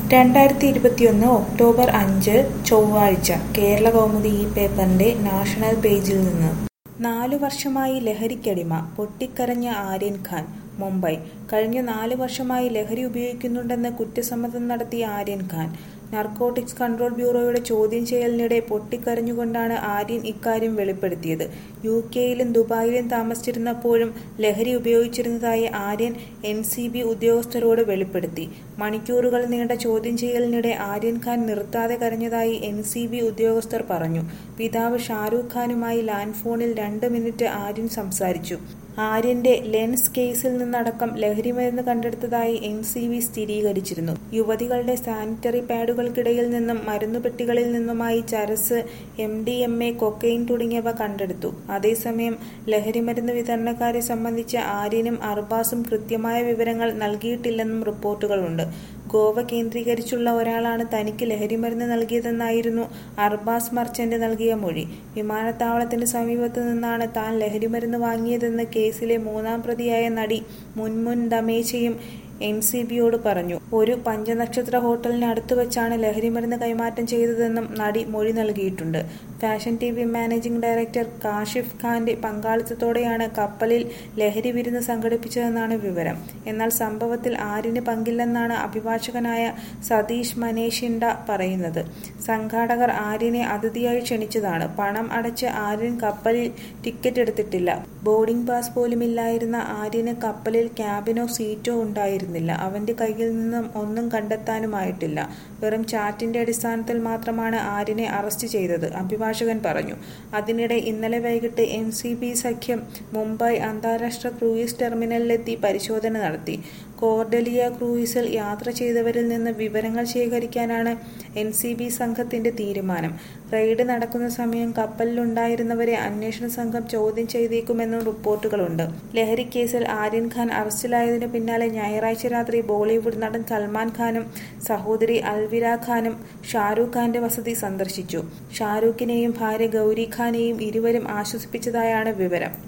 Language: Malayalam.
രണ്ടായിരത്തി ഇരുപത്തിയൊന്ന് ഒക്ടോബർ അഞ്ച് ചൊവ്വാഴ്ച കേരള കൗമുദി ഈ പേപ്പറിന്റെ നാഷണൽ പേജിൽ നിന്ന് നാലു വർഷമായി ലഹരിക്കടിമ പൊട്ടിക്കരഞ്ഞ ആര്യൻ ഖാൻ മുംബൈ കഴിഞ്ഞ നാല് വർഷമായി ലഹരി ഉപയോഗിക്കുന്നുണ്ടെന്ന് കുറ്റസമ്മതം നടത്തിയ ആര്യൻ ഖാൻ നർക്കോട്ടിക്സ് കൺട്രോൾ ബ്യൂറോയുടെ ചോദ്യം ചെയ്യലിനിടെ പൊട്ടിക്കരഞ്ഞുകൊണ്ടാണ് ആര്യൻ ഇക്കാര്യം വെളിപ്പെടുത്തിയത് യു കെയിലും ദുബായിലും താമസിച്ചിരുന്നപ്പോഴും ലഹരി ഉപയോഗിച്ചിരുന്നതായി ആര്യൻ എൻ സി ബി ഉദ്യോഗസ്ഥരോട് വെളിപ്പെടുത്തി മണിക്കൂറുകൾ നീണ്ട ചോദ്യം ചെയ്യലിനിടെ ആര്യൻ ഖാൻ നിർത്താതെ കരഞ്ഞതായി എൻ സി ബി ഉദ്യോഗസ്ഥർ പറഞ്ഞു പിതാവ് ഷാരൂഖ് ഖാനുമായി ലാൻഡ് ഫോണിൽ രണ്ട് മിനിറ്റ് ആര്യൻ സംസാരിച്ചു ആര്യന്റെ ലെൻസ് കേസിൽ നിന്നടക്കം ലഹരിമരുന്ന് കണ്ടെടുത്തതായി എൻ സി ബി സ്ഥിരീകരിച്ചിരുന്നു യുവതികളുടെ സാനിറ്ററി പാഡുകൾക്കിടയിൽ നിന്നും മരുന്നുപെട്ടികളിൽ നിന്നുമായി charas M D M A cocaine തുടങ്ങിയവ കണ്ടെടുത്തു അതേസമയം ലഹരിമരുന്ന് വിതരണക്കാരെ സംബന്ധിച്ച് ആര്യനും അർബാസും കൃത്യമായ വിവരങ്ങൾ നൽകിയിട്ടില്ലെന്നും റിപ്പോർട്ടുകളുണ്ട് ഗോവ കേന്ദ്രീകരിച്ചുള്ള ഒരാളാണ് തനിക്ക് ലഹരിമരുന്ന് നൽകിയതെന്നായിരുന്നു അർബാസ് മർച്ചന്റ് നൽകിയ മൊഴി വിമാനത്താവളത്തിന് സമീപത്തു നിന്നാണ് താൻ ലഹരിമരുന്ന് വാങ്ങിയതെന്ന് കേസിലെ മൂന്നാം പ്രതിയായ നടി മുൻമുൻ ദമേശയും എൻ സി ബിയോട് പറഞ്ഞു ഒരു പഞ്ചനക്ഷത്ര ഹോട്ടലിന് അടുത്ത് വെച്ചാണ് ലഹരിമരുന്ന് കൈമാറ്റം ചെയ്തതെന്നും നടി മൊഴി നൽകിയിട്ടുണ്ട് fashion T V managing director Kashif ഖാന്റെ പങ്കാളിത്തത്തോടെയാണ് കപ്പലിൽ ലഹരി വിരുന്ന് സംഘടിപ്പിച്ചതെന്നാണ് വിവരം എന്നാൽ സംഭവത്തിൽ ആരിന് പങ്കില്ലെന്നാണ് അഭിഭാഷകനായ സതീഷ് മനേഷിൻഡ പറയുന്നത് സംഘാടകർ ആര്യനെ അതിഥിയായി ക്ഷണിച്ചതാണ് പണം അടച്ച് ആര്യൻ കപ്പലിൽ ടിക്കറ്റ് എടുത്തിട്ടില്ല ബോർഡിംഗ് പാസ് പോലുമില്ലായിരുന്ന ആര്യന് കപ്പലിൽ ക്യാബിനോ സീറ്റോ ഉണ്ടായിരുന്നില്ല അവന്റെ കയ്യിൽ നിന്നും ഒന്നും കണ്ടെത്താനുമായിട്ടില്ല വെറും ചാറ്റിന്റെ അടിസ്ഥാനത്തിൽ മാത്രമാണ് ആര്യനെ അറസ്റ്റ് ചെയ്തത് അഭിഭാഷകൻ പറഞ്ഞു അതിനിടെ ഇന്നലെ വൈകിട്ട് എൻ സി ബി സഖ്യം മുംബൈ അന്താരാഷ്ട്ര ക്രൂയിസ് ടെർമിനലിലെത്തി പരിശോധന നടത്തി കോർഡലിയ ക്രൂയിസിൽ യാത്ര ചെയ്തവരിൽ നിന്ന് വിവരങ്ങൾ ശേഖരിക്കാനാണ് എൻ സി ബി സംഘത്തിന്റെ തീരുമാനം റെയ്ഡ് നടക്കുന്ന സമയം കപ്പലിലുണ്ടായിരുന്നവരെ അന്വേഷണ സംഘം ചോദ്യം ചെയ്തേക്കുമെന്നും റിപ്പോർട്ടുകളുണ്ട് ലഹരി കേസിൽ ആര്യൻ ഖാൻ അറസ്റ്റിലായതിനു പിന്നാലെ ഞായറാഴ്ച രാത്രി ബോളിവുഡ് നടൻ സൽമാൻ ഖാനും സഹോദരി അൽവിര ഖാനും ഷാരൂഖ് ഖാന്റെ വസതി സന്ദർശിച്ചു ഷാരൂഖിനെയും ഭാര്യ ഗൗരി ഖാനെയും ഇരുവരും ആശ്വസിപ്പിച്ചതായാണ് വിവരം